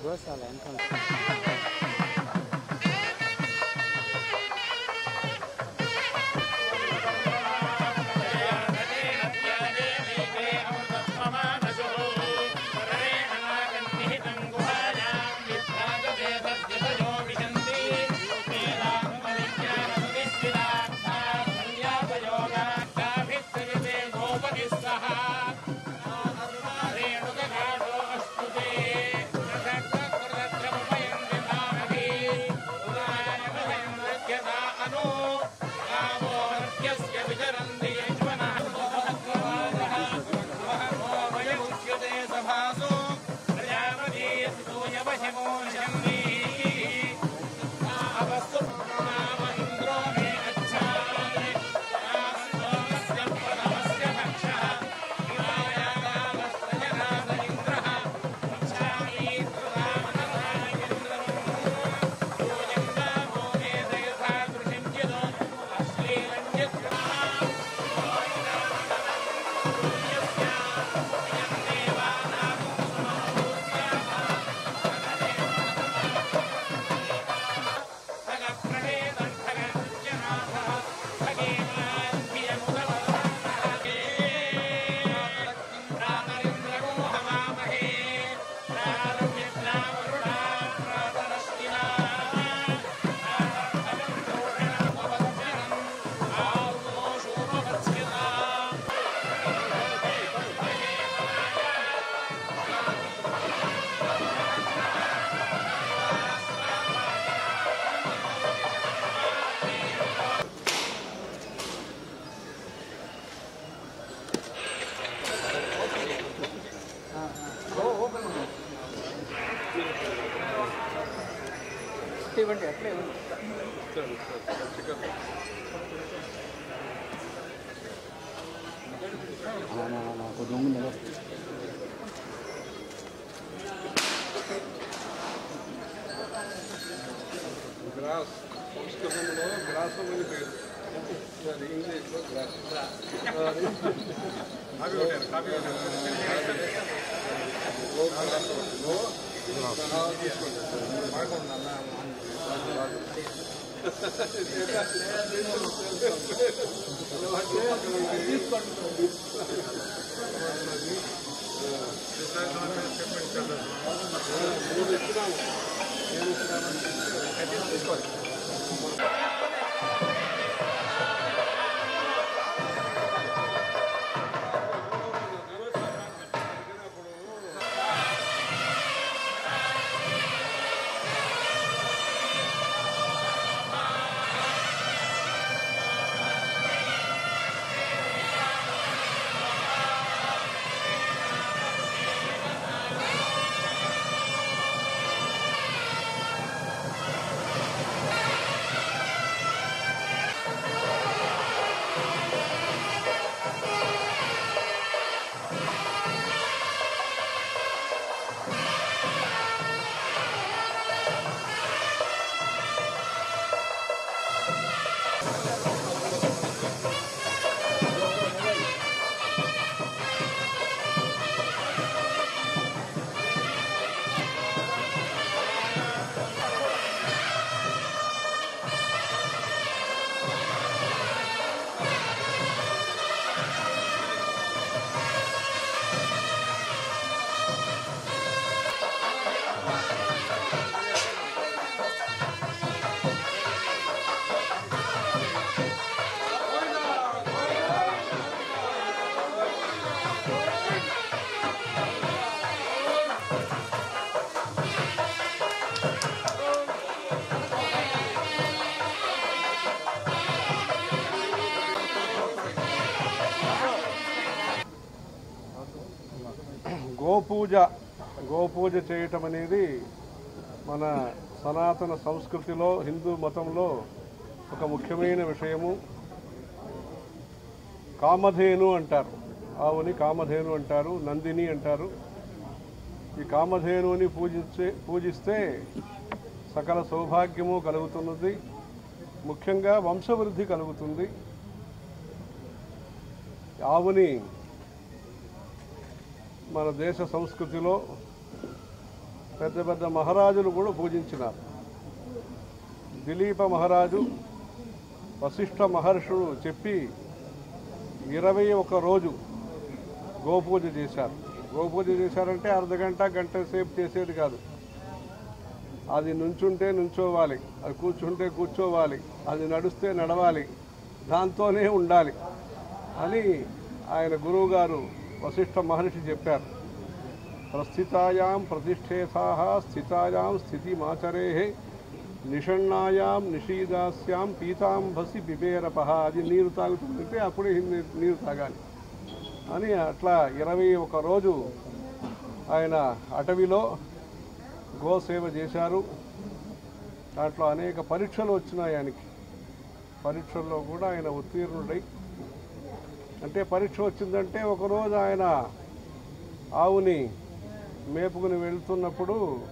గోశాల వెనకాల ఇవ్వండి అట్లే ఇవ్వండి కొంచెం ముందు గ్రాస్ సంస్కృతంలో గ్రాసం అని పేరు అది ఇంగ్లీష్లో గ్రాస్ కాపీ కొట్టారు కాపీ గోపూజ గోపూజ చేయటం అనేది మన సనాతన సంస్కృతిలో హిందూ మతంలో ఒక ముఖ్యమైన విషయము కామధేను అంటారు ఆవుని కామధేను అంటారు నందిని అంటారు ఈ కామధేనుని పూజించే పూజిస్తే సకల సౌభాగ్యము కలుగుతున్నది ముఖ్యంగా వంశవృద్ధి కలుగుతుంది ఆవుని మన దేశ సంస్కృతిలో పెద్ద పెద్ద మహారాజులు కూడా పూజించినారు దిలీప మహారాజు వశిష్ఠ మహర్షుడు చెప్పి ఇరవై ఒక రోజు గోపూజ చేశారు గోపూజ చేశారంటే అర్ధ గంట గంట సేపు చేసేది కాదు అది నుంచుంటే నుంచోవాలి అది కూర్చుంటే కూర్చోవాలి అది నడుస్తే నడవాలి దాంతోనే ఉండాలి అని ఆయన గురువుగారు వశిష్ఠ మహర్షి చెప్పారు ప్రస్థితాయాం ప్రతిష్ఠేథా స్థితాయాం స్థితిమాచరే నిషణ్ణాయాం నిషీదాస్యాం పీతాంబసి బిబేరప అది నీరు తాగుతుందంటే అప్పుడే నీ- నీరు తాగాలి అని అట్లా ఇరవై ఒక రోజు ఆయన అటవీలో గోసేవ చేశారు దాంట్లో అనేక పరీక్షలు వచ్చినాయి ఆయనకి పరీక్షల్లో కూడా ఆయన ఉత్తీర్ణుడై అంటే పరీక్ష వచ్చిందంటే ఒకరోజు ఆయన ఆవుని మేపుకుని వెళ్తున్నప్పుడు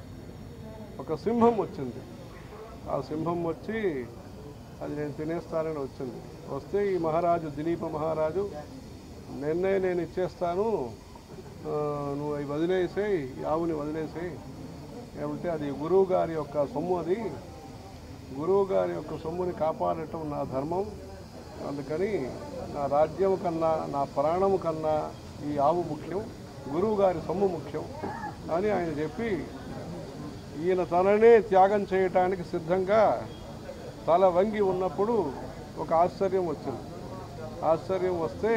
ఒక సింహం వచ్చింది ఆ సింహం వచ్చి అది నేను తినేస్తానని వచ్చింది వస్తే ఈ మహారాజు దిలీప మహారాజు నిన్నే నేను ఇచ్చేస్తాను ఆ, నువ్వు అవి వదిలేసేయి ఈ ఆవుని వదిలేసేయి ఏమంటే అది గురువు గారి యొక్క సొమ్ము అది గురువు గారి యొక్క సొమ్ముని కాపాడటం నా ధర్మం అందుకని నా రాజ్యం కన్నా నా ప్రాణము కన్నా ఈ ఆవు ముఖ్యం గురువు గారి సొమ్ము ముఖ్యం అని ఆయన చెప్పి ఈయన తననే త్యాగం చేయటానికి సిద్ధంగా తల వంగి ఉన్నప్పుడు ఒక ఆశ్చర్యం వచ్చింది ఆశ్చర్యం వస్తే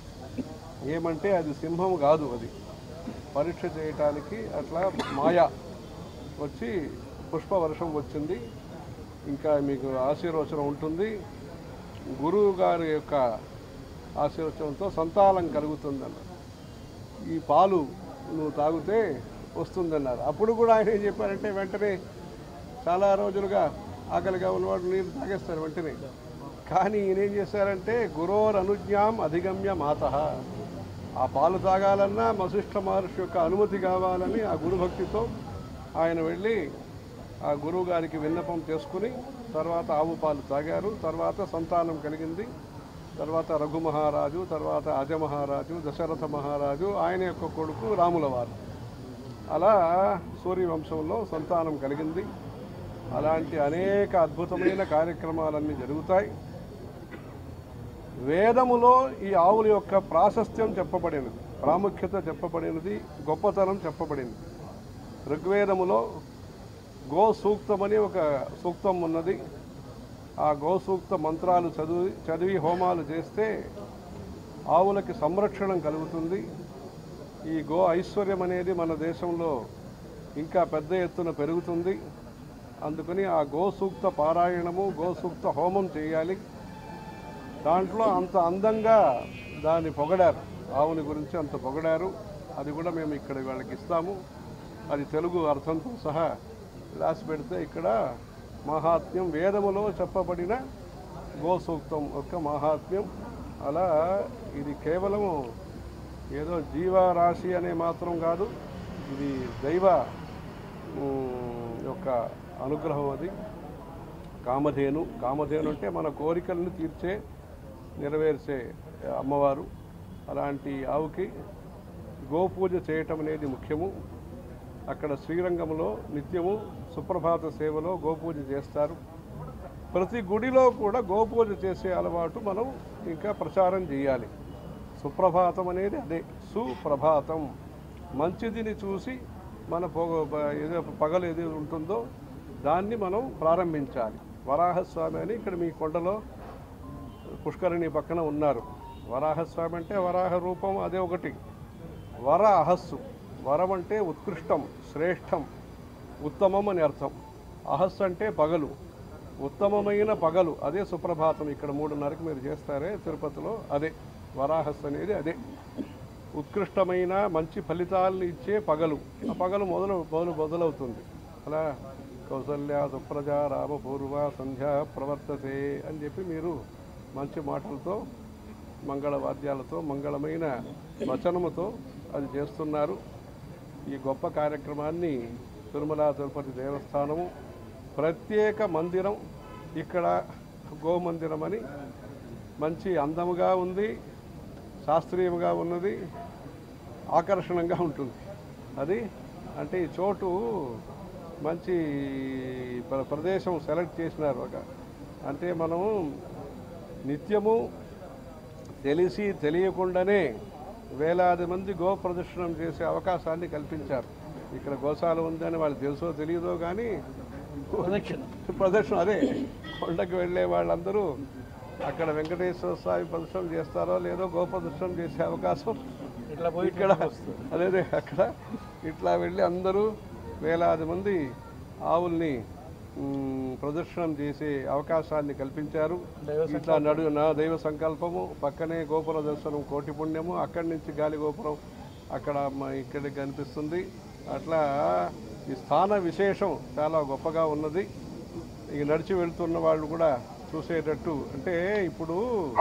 ఏమంటే అది సింహం కాదు అది పరీక్ష చేయటానికి అట్లా మాయా వచ్చి పుష్పవర్షం వచ్చింది ఇంకా మీకు ఆశీర్వచనం ఉంటుంది గురువు గారి యొక్క ఆశీర్వచనంతో సంతానం కలుగుతుందన్న ఈ పాలు నువ్వు తాగితే వస్తుందన్నారు అప్పుడు కూడా ఆయన ఏం చెప్పారంటే వెంటనే చాలా రోజులుగా ఆకలిగా ఉన్నవాడు నీరు తాగేస్తారు వెంటనే కానీ ఈయన ఏం చేశారంటే గురోర్ అనుజ్ఞాం అధిగమ్య మాత ఆ పాలు తాగాలన్నా వశిష్ఠ మహర్షి యొక్క అనుమతి కావాలని ఆ గురుభక్తితో ఆయన వెళ్ళి ఆ గురువు గారికి విన్నపం చేసుకుని తర్వాత ఆవు పాలు తాగారు తర్వాత సంతానం కలిగింది తర్వాత రఘు మహారాజు తర్వాత అజ మహారాజు దశరథ మహారాజు ఆయన యొక్క కొడుకు రాముల వారు అలా సూర్యవంశంలో సంతానం కలిగింది అలాంటి అనేక అద్భుతమైన కార్యక్రమాలన్నీ జరుగుతాయి వేదములో ఈ ఆవుల యొక్క ప్రాశస్త్యం చెప్పబడినది ప్రాముఖ్యత చెప్పబడినది గొప్పతనం చెప్పబడింది ఋగ్వేదములో గో సూక్తమని ఒక సూక్తం ఉన్నది ఆ గో సూక్త మంత్రాలు చదివి చదివి హోమాలు చేస్తే ఆవులకి సంరక్షణ కలుగుతుంది ఈ గో ఐశ్వర్యం అనేది మన దేశంలో ఇంకా పెద్ద ఎత్తున పెరుగుతుంది అందుకని ఆ గో సూక్త పారాయణము గో సూక్త హోమం చేయాలి దాంట్లో అంత అందంగా దాన్ని పొగడారు ఆవుని గురించి అంత పొగడారు అది కూడా మేము ఇక్కడ వాళ్ళకి ఇస్తాము అది తెలుగు అర్థంతో సహా రాసి పెడితే ఇక్కడ మహాత్మ్యం వేదములో చెప్పబడిన గో సూక్తం యొక్క మహాత్మ్యం అలా ఇది కేవలం ఏదో జీవరాశి అనే మాత్రం కాదు ఇది దైవ ఉమ్, యొక్క అనుగ్రహం అది కామధేను కామధేను అంటే మన కోరికలను తీర్చే నెరవేర్చే అమ్మవారు అలాంటి ఆవుకి గోపూజ చేయటం అనేది ముఖ్యము అక్కడ శ్రీరంగంలో నిత్యము సుప్రభాత సేవలో గోపూజ చేస్తారు ప్రతి గుడిలో కూడా గోపూజ చేసే అలవాటు మనం ఇంకా ప్రచారం చేయాలి సుప్రభాతం అనేది అదే సుప్రభాతం మంచిదిని చూసి మన పొగ ప- ఏదో పగలు ఏది ఉంటుందో దాన్ని మనం ప్రారంభించాలి వరాహస్వామి అని ఇక్కడ మీ కొండలో పుష్కరిణి పక్కన ఉన్నారు వరాహస్వామి అంటే వరాహ రూపం అదే ఒకటి వర అహస్సు వరం అంటే ఉత్కృష్టం శ్రేష్టం ఉత్తమం అని అర్థం అహస్సు అంటే పగలు ఉత్తమమైన పగలు అదే సుప్రభాతం ఇక్కడ మూడున్నరకు మీరు చేస్తారే తిరుపతిలో అదే వరాహస్సు అనేది అదే ఉత్కృష్టమైన మంచి ఫలితాలను ఇచ్చే పగలు ఆ పగలు మొదలు మొదలు మొదలవుతుంది అలా కౌసల్య సుప్రజ రామ పూర్వ సంధ్య ప్రవర్తతే అని చెప్పి మీరు మంచి మాటలతో మంగళ వాద్యాలతో మంగళమైన వచనముతో అది చేస్తున్నారు ఈ గొప్ప కార్యక్రమాన్ని తిరుమల తిరుపతి దేవస్థానము ప్రత్యేక మందిరం ఇక్కడ గోమందిరం అని మంచి అందముగా ఉంది శాస్త్రీయంగా ఉన్నది ఆకర్షణంగా ఉంటుంది అది అంటే ఈ చోటు మంచి ప్ర- ప్రదేశం సెలెక్ట్ చేసినారు ఒక అంటే మనం నిత్యము తెలిసి తెలియకుండానే వేలాది మంది గో ప్రదర్శనం చేసే అవకాశాన్ని కల్పించారు ఇక్కడ గోశాల ఉందని వాళ్ళకి తెలుసో తెలియదో కానీ ప్రదక్షిణ ప్రదర్శన అదే కొండకి వెళ్ళే వాళ్ళందరూ అక్కడ వెంకటేశ్వర స్వామి ప్రదర్శనం చేస్తారో లేదో గో ప్రదర్శనం చేసే అవకాశం ఇట్లా పోయి ఇక్కడ అదే అదే అక్కడ ఇట్లా వెళ్ళి అందరూ వేలాది మంది ఆవుల్ని మ్, ప్రదర్శనం చేసే అవకాశాన్ని కల్పించారు దైవ ఇట్లా నడు నా దైవ సంకల్పము పక్కనే గోపుర దర్శనం కోటి పుణ్యము అక్కడి నుంచి గాలి గోపురం అక్కడ మ- ఇక్కడికి కనిపిస్తుంది అట్లా ఈ స్థాన విశేషం చాలా గొప్పగా ఉన్నది ఇక నడిచి వెళ్తున్న వాళ్ళు కూడా చూసేటట్టు అంటే ఇప్పుడు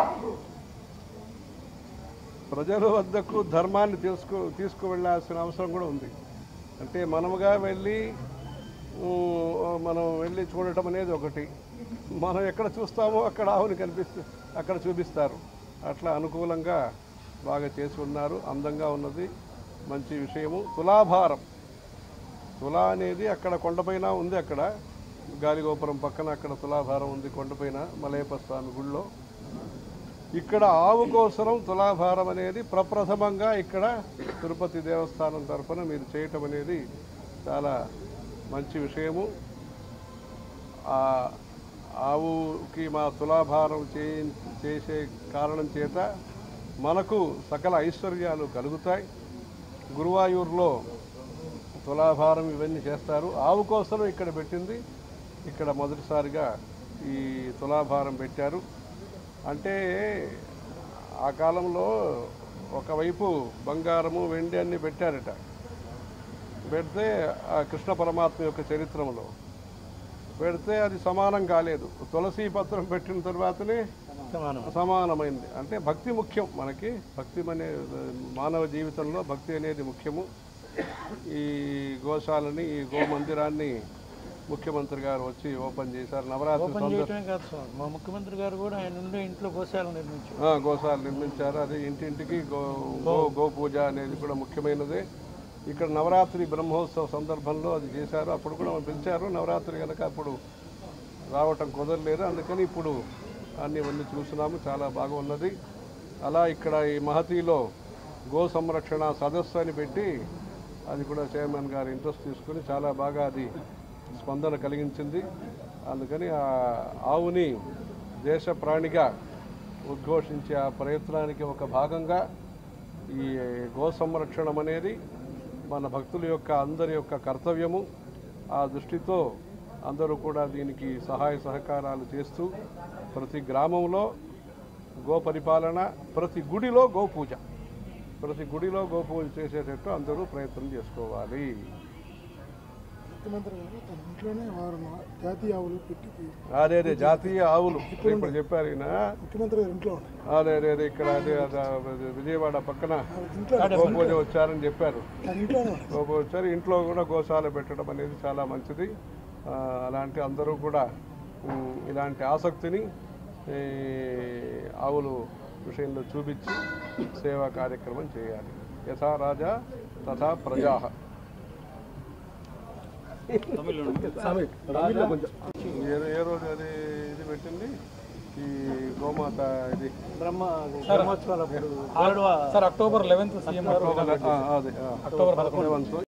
ప్రజల వద్దకు ధర్మాన్ని తీసుకు తీసుకువెళ్ళాల్సిన అవసరం కూడా ఉంది అంటే మనముగా వెళ్ళి ఊ, మనం వెళ్ళి చూడటం అనేది ఒకటి మనం ఎక్కడ చూస్తామో అక్కడ ఆవుని కనిపిస్తు అక్కడ చూపిస్తారు అట్లా అనుకూలంగా బాగా చేసి ఉన్నారు అందంగా ఉన్నది మంచి విషయము తులాభారం తులా అనేది అక్కడ కొండపైన ఉంది అక్కడ గాలిగోపురం పక్కన అక్కడ తులాభారం ఉంది కొండపైన మలయప్ప స్వామి గుళ్ళో ఇక్కడ ఆవు కోసరం తులాభారం అనేది ప్రప్రథమంగా ఇక్కడ తిరుపతి దేవస్థానం తరఫున మీరు చేయటం అనేది చాలా మంచి విషయము ఆ ఆవుకి మా తులాభారం చే చేసే కారణం చేత మనకు సకల ఐశ్వర్యాలు కలుగుతాయి గురువాయూరులో తులాభారం ఇవన్నీ చేస్తారు ఆవు కోసం ఇక్కడ పెట్టింది ఇక్కడ మొదటిసారిగా ఈ తులాభారం పెట్టారు అంటే ఆ కాలంలో ఒకవైపు బంగారము వెండి అన్ని పెట్టారట పెడితే ఆ కృష్ణ పరమాత్మ యొక్క చరిత్రలో పెడితే అది సమానం కాలేదు తులసి పత్రం పెట్టిన తర్వాతనే సమానం సమానమైంది అంటే భక్తి ముఖ్యం మనకి భక్తి అనే మానవ జీవితంలో భక్తి అనేది ముఖ్యము ఈ గోశాలని ఈ గో మందిరాన్ని ముఖ్యమంత్రి గారు వచ్చి ఓపెన్ చేశారు నవరాత్రి ఓపెన్ సందర్భ చేయటమే కాదు స్వామి మా ముఖ్యమంత్రి గారు కూడా ఆయన ఉండే ఇంట్లో గోశాల నిర్మించారు ఆ, గోశాల నిర్మించారు అది ఇంటింటికి గో గో గో పూజ అనేది కూడా ముఖ్యమైనదే ఇక్కడ నవరాత్రి బ్రహ్మోత్సవ సందర్భంలో అది చేశారు అప్పుడు కూడా మనం పిలిచారు నవరాత్రి కనుక అప్పుడు రావటం కుదరలేదు అందుకని ఇప్పుడు అన్ని ఇవన్నీ చూస్తున్నాము చాలా బాగా ఉన్నది అలా ఇక్కడ ఈ మహతిలో గో సంరక్షణ సదస్సు అని పెట్టి అది కూడా చైర్మన్ గారు ఇంట్రెస్ట్ తీసుకుని చాలా బాగా అది స్పందన కలిగించింది అందుకని ఆ ఆవుని దేశ ప్రాణిగా ఉద్ఘోషించే ఆ ప్రయత్నానికి ఒక భాగంగా ఈ గో సంరక్షణం అనేది మన భక్తుల యొక్క అందరి యొక్క కర్తవ్యము ఆ దృష్టితో అందరూ కూడా దీనికి సహాయ సహకారాలు చేస్తూ ప్రతి గ్రామంలో గో పరిపాలన ప్రతి గుడిలో గో పూజ ప్రతి గుడిలో గో పూజ చేసేటట్టు అందరూ ప్రయత్నం చేసుకోవాలి ముఖ్యమంత్రి గారు తన ఇంట్లోనే వారు మా- జాతీయ ఆవులు పెట్టి అదే అదే జాతీయ ఆవులు ఇప్పుడు చెప్పారు ఈయన ముఖ్యమంత్రి గారు ఇంట్లో ఉన్నాయి అదే అదే అదే ఇక్కడ అదే అదే అదే విజయవాడ పక్కన వాళ్ళ ఇంట్లో గో పూజ వచ్చారని చెప్పారు తన ఇంట్లోనే ఉన్నాయి. గోపు వచ్చారు ఇంట్లో కూడా గోశాల పెట్టడం అనేది చాలా మంచిది ఆ, అలాంటి అందరూ కూడా ఉమ్, ఇలాంటి ఆసక్తిని ఈ, ఆవులు విషయంలో చూపించి సేవా కార్యక్రమం చేయాలి యథా రాజా తథా ప్రజా ఏ ఏ రోజు అది ఇది పెట్టింది ఈ గోమాత ఇది బ్రహ్మ బ్రహ్మోత్సవాలు అప్పుడు సార్ అక్టోబర్ లెవెన్త్ సీఎం గారు ఆ, అదే ఆ. అక్టోబర్ పదకొండు లెవెన్త్